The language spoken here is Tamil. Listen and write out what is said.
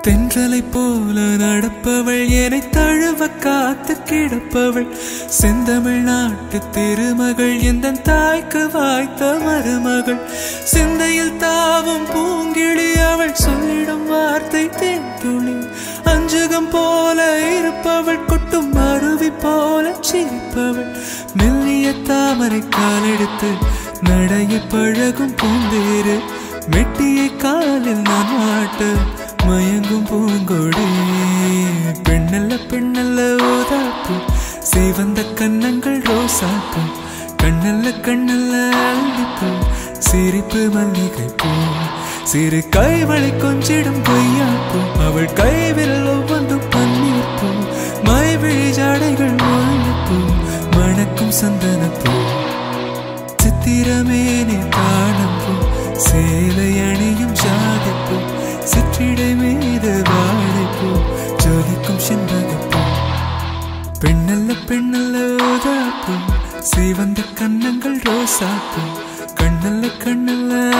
தென்றலை போல நடப்பவள் என்னை தழுவ காத்து கிடப்பவள் செந்தமிழ் நாட்டு திருமகள் எந்த தாய்க்கு வாய்த்த மருமகள் சிந்தையில் தாவும் பூங்கிழி அவள் சொல்லிடும் வார்த்தை தேன்துளி அஞ்சுகம் போல இருப்பவள் கொட்டும் அருவி போல சிரிப்பவள் மெல்லிய தாமரை காலெடுத்து நடைய பழகும் பூந்தேரு மெட்டியை காலில் நான் மாட்ட மயங்கும் பூங்கொடி பெண்ணல்ல பெண்ணல்ல ஓதாப்பு சிவந்த கன்னங்கள் ரோசாப்பு கண்ணல்ல கண்ணல்ல அல்லிப்பூ சிரிப்பு மல்லிகை பூ சிறு கைவளை கொஞ்சிடும் கொய்யாப்பூ அவள் கைவில் ஒவ்வொன்றும் பன்னீர் பூ மைவிழி ஜாடைகள் முல்லைப்பூ மணக்கும் சந்தனப்பூ சித்திரமேனே காணப்பூ சேலை அணியும் ஜாதிப்பூ சிற்றிடை மீது வாழைப்பூ ஜோதிக்கும் செண்பகப்பூ பெண்ணல்ல பெண்ணல்ல ஓதாப்பூ சிவந்த கன்னங்கள் ரோசாப்பூ கண்ணல்ல கண்ணல்ல